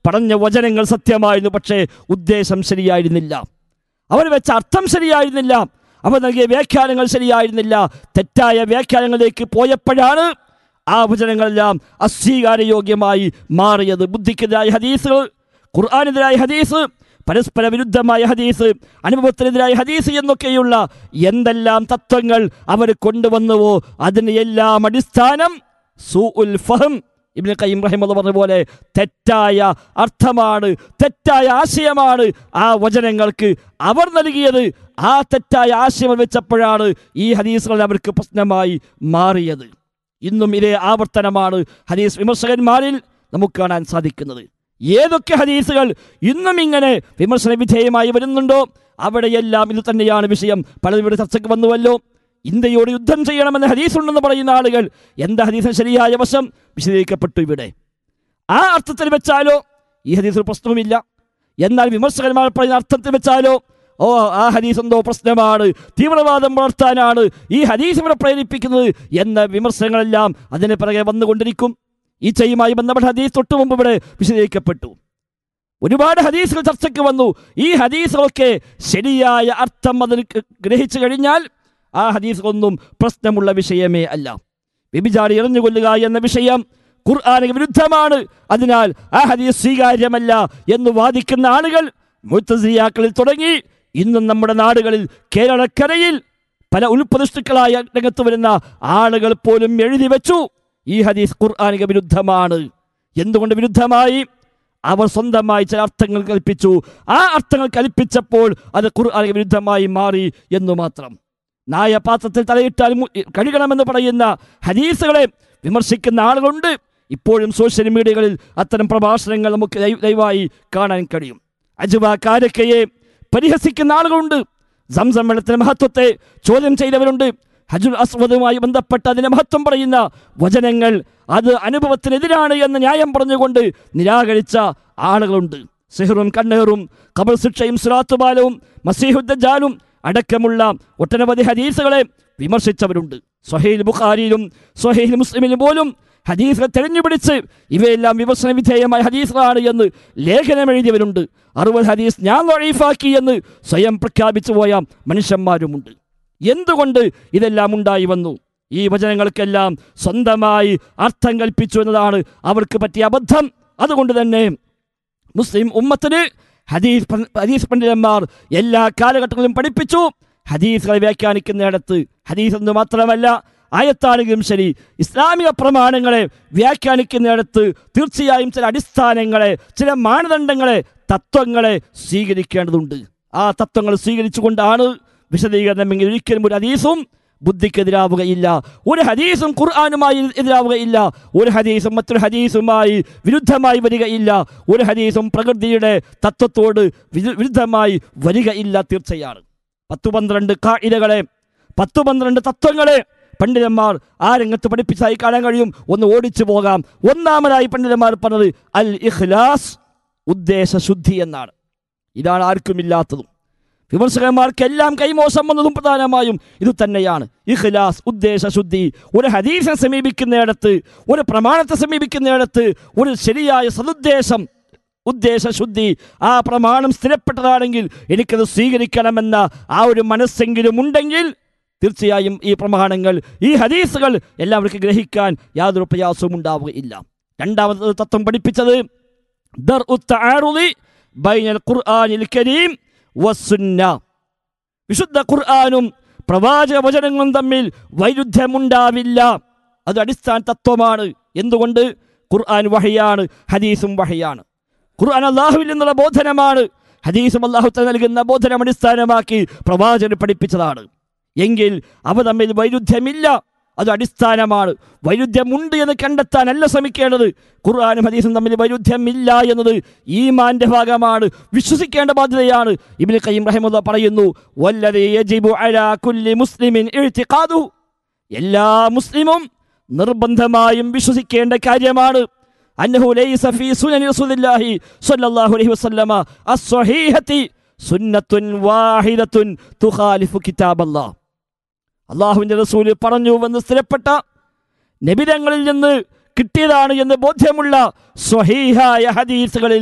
പറഞ്ഞ വചനങ്ങൾ സത്യമായിരുന്നു പക്ഷേ ഉദ്ദേശം ശരിയായിരുന്നില്ല അവർ വെച്ച അർത്ഥം ശരിയായിരുന്നില്ല അവർ നൽകിയ വ്യാഖ്യാനങ്ങൾ ശരിയായിരുന്നില്ല തെറ്റായ വ്യാഖ്യാനങ്ങളിലേക്ക് പോയപ്പോഴാണ് ആ വചനങ്ങളെല്ലാം അസ്വീകാരയോഗ്യമായി മാറിയത് ബുദ്ധിക്കെതിരായ ഹദീസുകൾ ഖുർആാനെതിരായ ഹദീസ് പരസ്പര വിരുദ്ധമായ ഹദീസ് അനുഭവത്തിനെതിരായ ഹദീസ് എന്നൊക്കെയുള്ള എന്തെല്ലാം തത്വങ്ങൾ അവർ കൊണ്ടുവന്നുവോ അതിന് എല്ലാം അടിസ്ഥാനം സൂ ഉൽ ഫഹം ഇബ്നു ഖയ്യിം റഹിമഹുള്ള പറഞ്ഞ പോലെ തെറ്റായ അർത്ഥമാണ് തെറ്റായ ആശയമാണ് ആ വചനങ്ങൾക്ക് അവർ നൽകിയത് ആ തെറ്റായ ആശയം വെച്ചപ്പോഴാണ് ഈ ഹദീസുകൾ അവർക്ക് പ്രശ്നമായി മാറിയത് ഇന്നും ഇതേ ആവർത്തനമാണ് ഹദീസ് വിമർശകന്മാരിൽ നമുക്ക് കാണാൻ സാധിക്കുന്നത് ഏതൊക്കെ ഹദീസുകൾ ഇന്നും ഇങ്ങനെ വിമർശന വിധേയമായി വരുന്നുണ്ടോ അവിടെയെല്ലാം ഇത് തന്നെയാണ് വിഷയം പലരും ഇവിടെ ചർച്ചയ്ക്ക് വന്നുവല്ലോ ഇന്ത്യയോട് യുദ്ധം ചെയ്യണമെന്ന് ഹദീസ് ഉണ്ടെന്ന് പറയുന്ന ആളുകൾ എന്താ ഹദീസിന് ശരിയായ വശം വിശദീകരിക്കപ്പെട്ടു ഇവിടെ ആ അർത്ഥത്തിൽ വെച്ചാലോ ഈ ഹദീസിൽ പ്രശ്നവുമില്ല എന്നാൽ വിമർശകന്മാർ പറയുന്ന അർത്ഥത്തിൽ വെച്ചാലോ ഓ ആ ഹദീസ് എന്തോ പ്രശ്നമാണ് തീവ്രവാദം വളർത്താനാണ് ഈ ഹദീസ് ഇവിടെ പ്രേരിപ്പിക്കുന്നത് എന്ന വിമർശനങ്ങളെല്ലാം അതിന് പിറകെ വന്നുകൊണ്ടിരിക്കും ഈ ചെയ്യുമായി ബന്ധപ്പെട്ട ഹദീസ് തൊട്ടു മുമ്പ് ഇവിടെ വിശദീകരിക്കപ്പെട്ടു ഒരുപാട് ഹദീസുകൾ ചർച്ചയ്ക്ക് വന്നു ഈ ഹദീസുകളൊക്കെ ശരിയായ അർത്ഥം അതിന് ഗ്രഹിച്ചു കഴിഞ്ഞാൽ ആ ഹദീസുകളൊന്നും പ്രശ്നമുള്ള വിഷയമേ അല്ല വ്യഭിചാരി എറിഞ്ഞു കൊല്ലുക എന്ന വിഷയം ഖുർആാനിക വിരുദ്ധമാണ് അതിനാൽ ആ ഹദീസ് സ്വീകാര്യമല്ല എന്ന് വാദിക്കുന്ന ആളുകൾ മുത്തസിയാക്കളിൽ തുടങ്ങി ഇന്നും നമ്മുടെ നാടുകളിൽ കേരളക്കരയിൽ പല ഉൽപ്രതിഷ്ഠുക്കളായ രംഗത്ത് വരുന്ന ആളുകൾ പോലും എഴുതി വെച്ചു ഈ ഹദീസ് ഖുർആാനിക വിരുദ്ധമാണ് എന്തുകൊണ്ട് വിരുദ്ധമായി അവർ സ്വന്തമായി ചില അർത്ഥങ്ങൾ കൽപ്പിച്ചു ആ അർത്ഥങ്ങൾ കൽപ്പിച്ചപ്പോൾ അത് ഖുർആാനിക വിരുദ്ധമായി മാറി എന്നു മാത്രം നായ പാത്രത്തിൽ തലയിട്ടാൽ മു- കഴുകണമെന്ന് പറയുന്ന ഹദീസുകളെ വിമർശിക്കുന്ന ആളുകളുണ്ട് ഇപ്പോഴും സോഷ്യൽ മീഡിയകളിൽ അത്തരം പ്രഭാഷണങ്ങൾ നമുക്ക് ദയ- ദയവായി കാണാൻ കഴിയും അജുവ കാരക്കയെ പരിഹസിക്കുന്ന ആളുകളുണ്ട് സംസം വെള്ളത്തിന്റെ മഹത്വത്തെ ചോദ്യം ചെയ്തവരുണ്ട് ഹജുൽ അസ്വദുമായി ബന്ധപ്പെട്ട അതിന്റെ മഹത്വം പറയുന്ന വചനങ്ങൾ അത് അനുഭവത്തിനെതിരാണ് എന്ന് ന്യായം പറഞ്ഞുകൊണ്ട് നിരാകരിച്ച ആളുകളുണ്ട് സെഹറും കണ്ണേറും കബൽ ശിക്ഷയും സുറാത്തുബാലവും മസീഹുദ്ദാലും അടക്കമുള്ള ഒട്ടനവധി ഹദീസുകളെ വിമർശിച്ചവരുണ്ട് സ്വഹൈൽ ബുഖാരിയിലും സ്വഹൈൽ മുസ്ലിമിലും പോലും ഹദീസുകൾ തെരഞ്ഞുപിടിച്ച് ഇവയെല്ലാം വിമർശന വിധേയമായ ഹദീസുകളാണ് എന്ന് ലേഖനം എഴുതിയവരുണ്ട് അറുപത് ഹദീസ് ഞാൻ വഴീഫാക്കി എന്ന് സ്വയം പ്രഖ്യാപിച്ചു പോയ മനുഷ്യന്മാരുമുണ്ട് എന്തുകൊണ്ട് ഇതെല്ലാം ഉണ്ടായി വന്നു ഈ വചനങ്ങൾക്കെല്ലാം സ്വന്തമായി അർത്ഥം കൽപ്പിച്ചു എന്നതാണ് അവർക്ക് പറ്റിയ അബദ്ധം അതുകൊണ്ട് തന്നെ മുസ്ലിം ഉമ്മത്തിന് ഹദീസ് പ- ഹദീസ് പണ്ഡിതന്മാർ എല്ലാ കാലഘട്ടങ്ങളിലും പഠിപ്പിച്ചു ഹദീസുകളെ വ്യാഖ്യാനിക്കുന്നിടത്ത് ഹദീസ് എന്ന് മാത്രമല്ല ആയത്താണെങ്കിലും ശരി ഇസ്ലാമിക പ്രമാണങ്ങളെ വ്യാഖ്യാനിക്കുന്നിടത്ത് തീർച്ചയായും ചില അടിസ്ഥാനങ്ങളെ ചില മാനദണ്ഡങ്ങളെ തത്വങ്ങളെ സ്വീകരിക്കേണ്ടതുണ്ട് ആ തത്വങ്ങൾ സ്വീകരിച്ചുകൊണ്ടാണ് വിശദീകരണമെങ്കിൽ ഒരിക്കലും ഒരു ഹദീസും ബുദ്ധിക്കെതിരാവുകയില്ല ഒരു ഹദീസും ഖുർആാനുമായി എതിരാവുകയില്ല ഒരു ഹദീസും മറ്റൊരു ഹദീസുമായി വിരുദ്ധമായി വരികയില്ല ഒരു ഹദീസും പ്രകൃതിയുടെ തത്വത്തോട് വിരു- വിരുദ്ധമായി വരികയില്ല തീർച്ചയാണ് പത്തു പന്ത്രണ്ട് കായികകളെ പത്തു പന്ത്രണ്ട് തത്വങ്ങളെ പണ്ഡിതന്മാർ ആ രംഗത്ത് പഠിപ്പിച്ചതായി കാണാൻ കഴിയും ഒന്ന് ഓടിച്ചു പോകാം ഒന്നാമതായി പണ്ഡിതന്മാർ പറഞ്ഞത് അൽ ഇഖ്ലാസ് ഉദ്ദേശശുദ്ധി എന്നാണ് ഇതാണ് ആർക്കുമില്ലാത്തതും വിമർശകന്മാർക്കെല്ലാം കൈമോശം വന്നതും പ്രധാനമായും ഇത് തന്നെയാണ് ഇഖ്ലാസ് ഉദ്ദേശശുദ്ധി ഒരു ഹദീസിനെ സമീപിക്കുന്നിടത്ത് ഒരു പ്രമാണത്തെ സമീപിക്കുന്നിടത്ത് ഒരു ശരിയായ സതുദ്ദേശം ഉദ്ദേശശുദ്ധി ആ പ്രമാണം സ്ഥിരപ്പെട്ടതാണെങ്കിൽ എനിക്കത് സ്വീകരിക്കണമെന്ന ആ ഒരു മനസ്സെങ്കിലും ഉണ്ടെങ്കിൽ തീർച്ചയായും ഈ പ്രമാണങ്ങൾ ഈ ഹദീസുകൾ എല്ലാവർക്കും ഗ്രഹിക്കാൻ യാതൊരു പ്രയാസവും ഉണ്ടാവുകയില്ല രണ്ടാമത് തത്വം പഠിപ്പിച്ചത് ദർ ഉത്തആറുദി ബൈനൽ ഖുർആനിൽ കരീം വസുന്ന വിശുദ്ധ ഖുർആാനും പ്രവാചക വചനങ്ങളും തമ്മിൽ വൈരുദ്ധ്യമുണ്ടാവില്ല അത് അടിസ്ഥാന തത്വമാണ് എന്തുകൊണ്ട് ഖുർആൻ വഹയാണ് ഹദീസും വഹയാണ് ഖുർആൻ അള്ളാഹുവിൽ നിന്നുള്ള ബോധനമാണ് ഹദീസും അള്ളാഹു തആല നൽകുന്ന ബോധനം അടിസ്ഥാനമാക്കി പ്രവാചകൻ പഠിപ്പിച്ചതാണ് എങ്കിൽ അവ തമ്മിൽ വൈരുദ്ധ്യമില്ല അത് അടിസ്ഥാനമാണ് വൈരുദ്ധ്യമുണ്ട് എന്ന് കണ്ടെത്താനല്ല ശ്രമിക്കേണ്ടത് ഖുർആാനും ഹദീസും തമ്മിൽ വൈരുദ്ധ്യമില്ല എന്നത് ഈമാന്റെ ഭാഗമാണ് വിശ്വസിക്കേണ്ട ബാധ്യതയാണ് ഇബ്നു ഖയ്യിം റഹിമഹുല്ലാ പറയുന്നു വല്ലദീ യജിബു അലാ കുല്ലി മുസ്ലിമിൻ ഇഅ്തിഖാദുഹു എല്ലാ മുസ്ലിമും നിർബന്ധമായും വിശ്വസിക്കേണ്ട കാര്യമാണ് അന്നഹു ലൈസ ഫീ സുനനി റസൂലില്ലാഹി സ്വല്ലല്ലാഹു അലൈഹി വസല്ലമ അസ്സഹീഹത്തി സുന്നത്തുൻ വാഹിദത്തുൻ തുഖാലിഫു കിതാബല്ലാഹ് അള്ളാഹുവിൻ്റെ റസൂല് പറഞ്ഞുവെന്ന് സ്ഥിരപ്പെട്ട നബിതങ്ങളിൽ നിന്ന് കിട്ടിയതാണ് എന്ന് ബോധ്യമുള്ള സ്വഹീഹായ ഹദീസുകളിൽ